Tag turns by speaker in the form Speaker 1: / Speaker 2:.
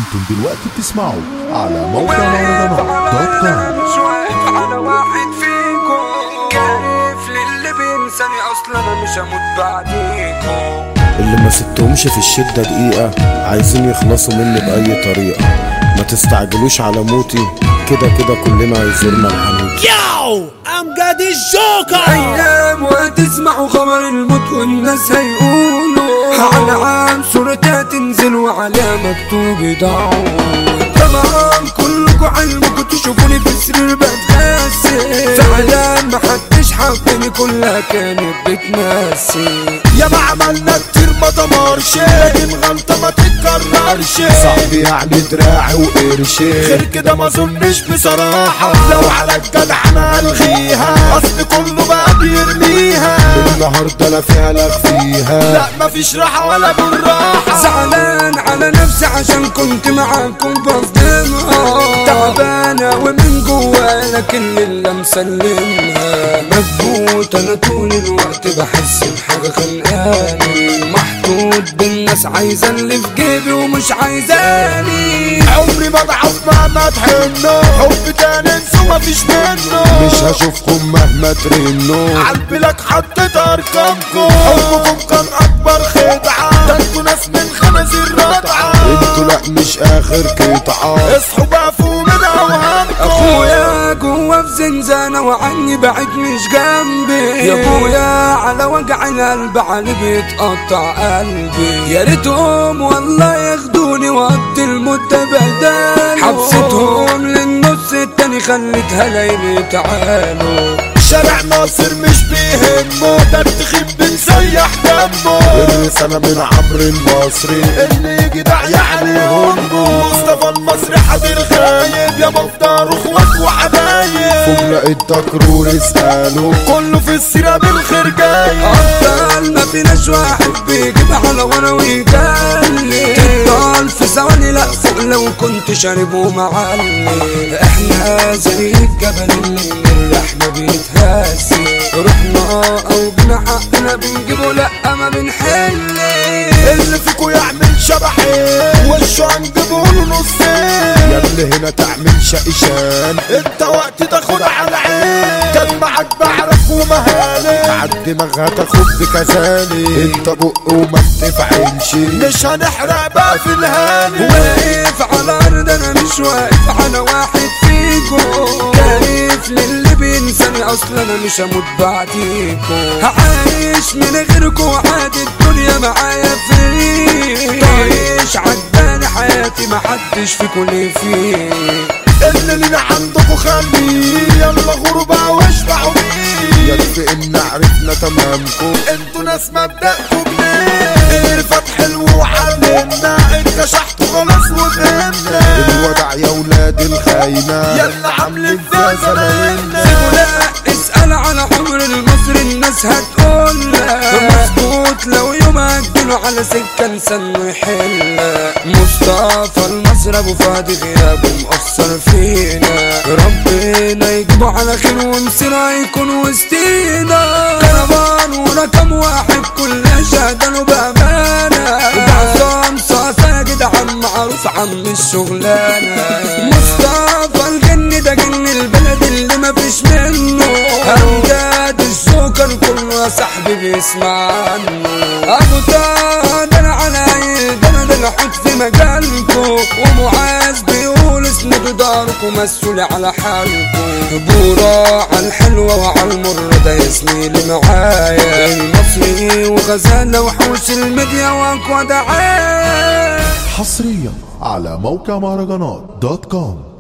Speaker 1: انتم دلوقتي بتسمعوا على موقع مهرجانات دوت كوم
Speaker 2: مش واقف على واحد فيكم كيف للي بينساني اصلا انا مش هموت بعديكم
Speaker 3: اللي ما سبتهمش في الشدة دقيقة عايزين يخلصوا مني بأي طريقة ما تستعجلوش على موتي كده كده كلنا هيزورنا الحنوت
Speaker 4: Yo, I'm got this joker.
Speaker 2: ايام وهتسمعوا خبر الموت والناس هيقولوا على عام صورتها تنزل وعلى مكتوب دعوة طبعا كلكم علمكم تشوفوني في السرير بتغسل فعلا محدش حبني كلها كانت بتمثل
Speaker 4: يا ما عملنا كتير ما دمرش لكن غلطة ما تتكررش
Speaker 3: صاحبي يعني دراعي وقرشي
Speaker 4: غير كده ما اظنش بصراحة لو على الجدع انا الغيها اصل كله بقى بيرميها
Speaker 3: النهاردة انا فعلا فيها
Speaker 4: لا مفيش راحة ولا بالراحة
Speaker 2: زعلان على نفسي عشان كنت معاكم بصدمها تعبانة ومن جوا لكن لله مسلمها مكبوت انا طول الوقت بحس بحاجة خانقاني محطوط بالناس عايزة اللي في جيبي ومش عايزاني
Speaker 4: عمري ما ضعف مهما تحنوا حب تاني انسوا مفيش منه
Speaker 3: مش هشوفكم مهما ترنوا
Speaker 4: عالبلاد حطيت ارقامكم حبكم كان اكبر خدعة ده انتوا ناس من خنازير رضعة
Speaker 3: انتوا لا مش اخر قطعة
Speaker 4: اصحوا بقى فوق من اوهامكم
Speaker 2: اخويا جوا في زنزانة وعني بعيد مش جنبي يا ابويا على وجع القلب علي بيتقطع قلبي يا ريتهم والله ياخدوني وقت المدة بدال حبستهم للنص التاني خلتها ليلي تعالوا
Speaker 4: شارع ناصر مش بيهمه ده التخيب بنسيح دمه
Speaker 3: الرسالة من عمرو المصري
Speaker 4: اللي يجي داعية عليهم مصطفى المصري حاضر غايب يا مفطر اخوات وحبايب
Speaker 3: فوق لقيت تكرور اسألوا
Speaker 4: كله في السيرة بالخير جاي
Speaker 2: أبطال ما فيناش واحد بيجيب على ورا ويجلي تفضل في ثواني لا فوق لو كنت شارب ومعلي احنا زي الجبل اللي من اللحمة بيتهز رحنا او بنا حقنا بنجيبه لا ما بنحل
Speaker 4: اللي فيكو يعمل شبحين وشه هنجيبه له نصين
Speaker 3: يا اللي هنا تعمل شقشان
Speaker 4: انت وقت تاخد على عين كان معاك بعرف ومهالي
Speaker 3: على الدماغ هتاخد بكذالي انت بق وما بتفعلش
Speaker 4: مش هنحرق بقى في الهاني
Speaker 2: واقف على الارض انا مش واقف على واحد فيكم كيف للي بينساني اصلا انا مش هموت بعديكم هعيش من غيركم عادي الدنيا معايا فري عايش عجباني حياتي محدش فيكم ليه فيه
Speaker 4: اللي لينا عندكوا خليه يلا غربة واشبعوا بيه
Speaker 3: يكفي ان عرفنا تمامكم
Speaker 4: انتوا ناس مبدأكوا جنيه الفتح حلو وعلمنا اتكشحتوا خلاص وفهمنا
Speaker 3: الودع يا ولاد الخاينة
Speaker 4: يلا عاملين فيها زمايلنا
Speaker 2: لا اسأل على عمر المصري الناس هتقول مظبوط لو يوم اجله على سكة لسانه يحل مصطفى المصري ابو فادي غيابه مؤثر فينا ربنا يجيبه على خير ومسيره يكون وسطينا كرمان ورقم واحد كل شهدانه بأمانة وبعصام صاصة يا جدعان معروف عم الشغلانة مصطفى الجن ده جن البلد اللي مفيش منه امجاد الجوكر كله يا صاحبي بيسمع عنه ابو طه ده انا على ده انا ده الحوت في مجالكو ومعاذ بيقول اسندوا داركم مسؤول على حالكم بورا على الحلوة وعلى المر ده اسمي اللي معايا المصري وغزالة وحوش الميديا واقوى دعاية
Speaker 1: حصريا على موقع مهرجانات دوت كوم